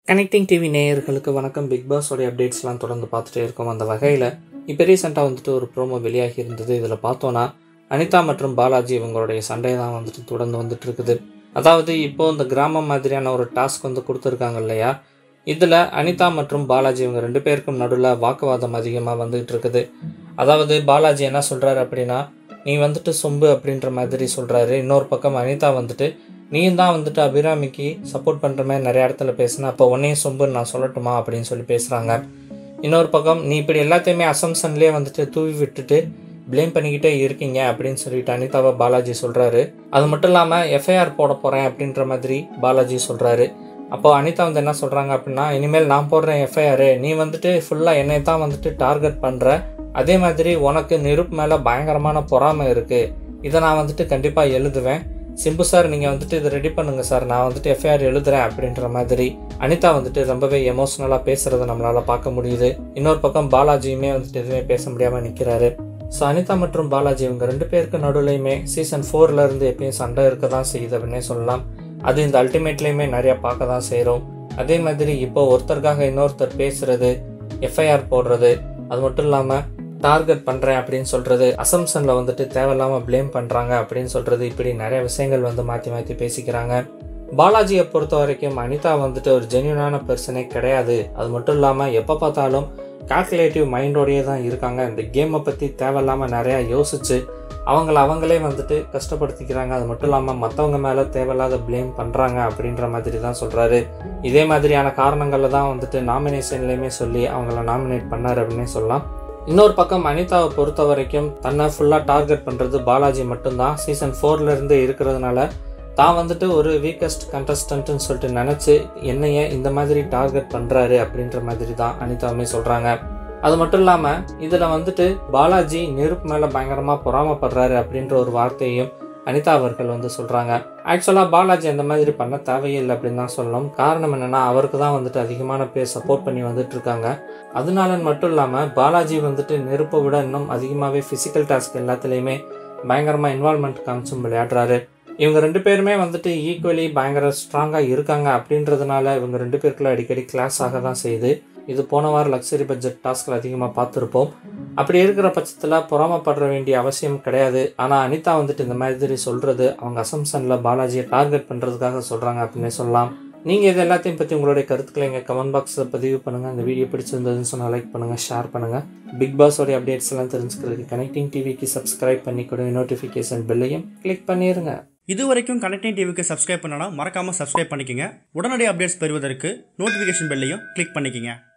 connecting TV நேயர்களுக்கு வணக்கம் big பாஸோடைய அப்டேட்ஸ்லாம் தொடர்ந்து பார்த்துட்டே இருக்கோம் அந்த வகையில் இப்போ ரீசெண்டாக வந்துட்டு ஒரு ப்ரோமோ வெளியாகி இருந்தது இதில் பார்த்தோன்னா அனிதா மற்றும் பாலாஜி இவங்களுடைய சண்டை தான் வந்துட்டு தொடர்ந்து வந்துட்டு இருக்குது அதாவது இப்போ இந்த கிராமம் மாதிரியான ஒரு டாஸ்க் வந்து கொடுத்துருக்காங்க இல்லையா இதில் அனிதா மற்றும் பாலாஜி இவங்க ரெண்டு பேருக்கும் நடுவில் வாக்குவாதம் அதிகமாக வந்துகிட்டு இருக்குது அதாவது பாலாஜி என்ன சொல்கிறாரு அப்படின்னா நீ வந்துட்டு சொம்பு அப்படின்ற மாதிரி சொல்கிறாரு இன்னொரு பக்கம் அனிதா வந்துட்டு நீயும் தான் வந்துட்டு அபிராமிக்கு சப்போர்ட் பண்ணுற மாதிரி நிறைய இடத்துல பேசுன அப்போ உன்னையும் சொம்புன்னு நான் சொல்லட்டுமா அப்படின்னு சொல்லி பேசுகிறாங்க இன்னொரு பக்கம் நீ இப்படி எல்லாத்தையுமே அசம்ஷன்லேயே வந்துட்டு தூவி விட்டுட்டு ப்ளேம் பண்ணிக்கிட்டே இருக்கீங்க அப்படின்னு சொல்லிட்டு அனிதாவை பாலாஜி சொல்கிறாரு அது மட்டும் இல்லாமல் எஃப்ஐஆர் போட போகிறேன் அப்படின்ற மாதிரி பாலாஜி சொல்கிறாரு அப்போ அனிதா வந்து என்ன சொல்கிறாங்க அப்படின்னா இனிமேல் நான் போடுறேன் எஃப்ஐஆர் நீ வந்துட்டு ஃபுல்லாக என்னை தான் வந்துட்டு டார்கெட் பண்ணுற அதே மாதிரி உனக்கு நெருப்பு மேலே பயங்கரமான பொறாமை இருக்குது இதை நான் வந்துட்டு கண்டிப்பாக எழுதுவேன் சிம்பு சார் நீங்கள் வந்துட்டு இதை ரெடி பண்ணுங்க சார் நான் வந்துட்டு எஃப்ஐஆர் எழுதுறேன் அப்படின்ற மாதிரி அனிதா வந்துட்டு ரொம்பவே எமோஷ்னலாக பேசுகிறத நம்மளால் பார்க்க முடியுது இன்னொரு பக்கம் பாலாஜியுமே வந்துட்டு எதுவுமே பேச முடியாமல் நிற்கிறாரு ஸோ அனிதா மற்றும் பாலாஜி இவங்க ரெண்டு பேருக்கு நடுவுலையுமே சீசன் ஃபோர்ல இருந்து எப்பயும் சண்டை இருக்க தான் செய்யுது அப்படின்னே சொல்லலாம் அது இந்த அல்டிமேட்லேயுமே நிறைய பார்க்க தான் செய்கிறோம் அதே மாதிரி இப்போ ஒருத்தருக்காக இன்னொருத்தர் பேசுறது எஃப்ஐஆர் போடுறது அது மட்டும் இல்லாமல் டார்கெட் பண்ணுறேன் அப்படின்னு சொல்கிறது அசம்ஷனில் வந்துட்டு தேவையில்லாமல் ப்ளேம் பண்ணுறாங்க அப்படின்னு சொல்கிறது இப்படி நிறைய விஷயங்கள் வந்து மாற்றி மாற்றி பேசிக்கிறாங்க பாலாஜியை பொறுத்த வரைக்கும் அனிதா வந்துட்டு ஒரு ஜென்யூனான பர்சனே கிடையாது அது மட்டும் இல்லாமல் எப்போ பார்த்தாலும் கால்குலேட்டிவ் மைண்டோடையே தான் இருக்காங்க இந்த கேமை பற்றி தேவையில்லாமல் நிறையா யோசிச்சு அவங்கள அவங்களே வந்துட்டு கஷ்டப்படுத்திக்கிறாங்க அது மட்டும் இல்லாமல் மற்றவங்க மேலே தேவையில்லாத ப்ளேம் பண்ணுறாங்க அப்படின்ற மாதிரி தான் சொல்கிறாரு இதே மாதிரியான காரணங்களில் தான் வந்துட்டு நாமினேஷன்லேயுமே சொல்லி அவங்கள நாமினேட் பண்ணார் அப்படின்னே சொல்லலாம் இன்னொரு பக்கம் அனிதாவை பொறுத்த வரைக்கும் தன்னை ஃபுல்லாக டார்கெட் பண்ணுறது பாலாஜி மட்டும்தான் சீசன் ஃபோர்லேருந்து இருக்கிறதுனால தான் வந்துட்டு ஒரு வீக்கஸ்ட் கண்டஸ்டன்ட்னு சொல்லிட்டு நினச்சி என்னைய இந்த மாதிரி டார்கெட் பண்ணுறாரு அப்படின்ற மாதிரி தான் அனிதாவுமே சொல்கிறாங்க அது மட்டும் இல்லாமல் இதில் வந்துட்டு பாலாஜி நெருப்பு மேலே பயங்கரமாக பொறாமப்படுறாரு அப்படின்ற ஒரு வார்த்தையும் அனிதா அவர்கள் வந்து சொல்கிறாங்க ஆக்சுவலாக பாலாஜி அந்த மாதிரி பண்ண தேவையில்லை அப்படின்னு தான் சொல்லணும் காரணம் என்னென்னா அவருக்கு தான் வந்துட்டு அதிகமான பேர் சப்போர்ட் பண்ணி வந்துட்டு இருக்காங்க அதனால மட்டும் இல்லாமல் பாலாஜி வந்துட்டு நெருப்பை விட இன்னும் அதிகமாகவே ஃபிசிக்கல் டாஸ்க் எல்லாத்துலேயுமே பயங்கரமாக இன்வால்மெண்ட் காமிச்சும் விளையாடுறாரு இவங்க ரெண்டு பேருமே வந்துட்டு ஈக்குவலி பயங்கர ஸ்ட்ராங்காக இருக்காங்க அப்படின்றதுனால இவங்க ரெண்டு பேருக்குள்ள அடிக்கடி கிளாஸ் ஆக தான் செய்யுது இது போன வாரம் லக்ஸரி பட்ஜெட் டாஸ்கில் அதிகமாக பார்த்துருப்போம் அப்படி இருக்கிற பட்சத்தில் பொறாமப்படுற வேண்டிய அவசியம் கிடையாது ஆனால் அனிதா வந்துட்டு இந்த மாதிரி சொல்கிறது அவங்க அசம்சனில் பாலாஜியை டார்கெட் பண்ணுறதுக்காக சொல்கிறாங்க அப்படின்னே சொல்லலாம் நீங்கள் இது எல்லாத்தையும் பற்றி உங்களுடைய கருத்துக்களை எங்கள் கமெண்ட் பாக்ஸில் பதிவு பண்ணுங்கள் இந்த வீடியோ பிடிச்சிருந்ததுன்னு சொன்னால் லைக் பண்ணுங்கள் ஷேர் பண்ணுங்கள் பிக் பாஸோடைய அப்டேட்ஸ் எல்லாம் தெரிஞ்சுக்கிறதுக்கு கனெக்டிங் டிவிக்கு சப்ஸ்கிரைப் பண்ணி கொடுங்க நோட்டிஃபிகேஷன் பெல்லையும் கிளிக் பண்ணிடுங்க இது வரைக்கும் கனெக்டிங் டிவிக்கு சப்ஸ்கிரைப் பண்ணனா மறக்காமல் சப்ஸ்கிரைப் பண்ணிக்கங்க உடனடி அப்டேட்ஸ் பெறுவதற்கு நோட்டிஃபிகேஷன் பெல்லையும் கிளிக் பண்ணிக்கங்க